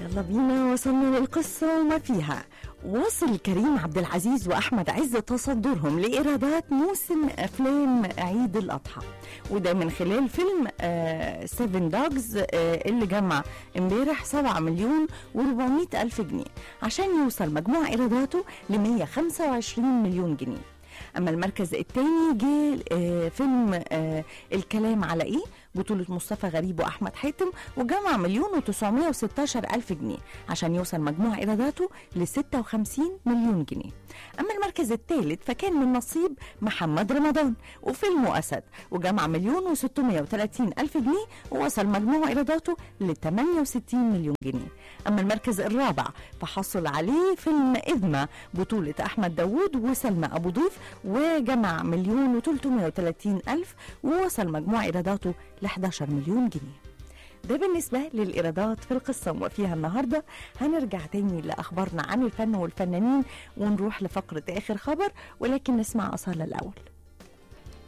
يلا بينا وصلنا للقصة وما فيها وصل كريم عبد العزيز وأحمد عز تصدرهم لإيرادات موسم أفلام عيد الأضحى وده من خلال فيلم سيفن دوجز اللي جمع امبارح 7 مليون و400 ألف جنيه عشان يوصل مجموع إيراداته ل 125 مليون جنيه اما المركز الثاني جه آه، فيلم آه، الكلام على ايه بطولة مصطفى غريب وأحمد حاتم وجمع مليون و916 ألف جنيه عشان يوصل مجموع إيراداته ل 56 مليون جنيه أما المركز الثالث فكان من نصيب محمد رمضان وفيلمه أسد وجمع مليون و630 ألف جنيه ووصل مجموع إيراداته ل 68 مليون جنيه أما المركز الرابع فحصل عليه فيلم إذمة بطولة أحمد داوود وسلمى أبو ضيف وجمع مليون و330 ألف ووصل مجموع إيراداته ل 11 مليون جنيه ده بالنسبة للإيرادات في القصة وفيها النهاردة هنرجع تاني لأخبارنا عن الفن والفنانين ونروح لفقرة آخر خبر ولكن نسمع أصالة الأول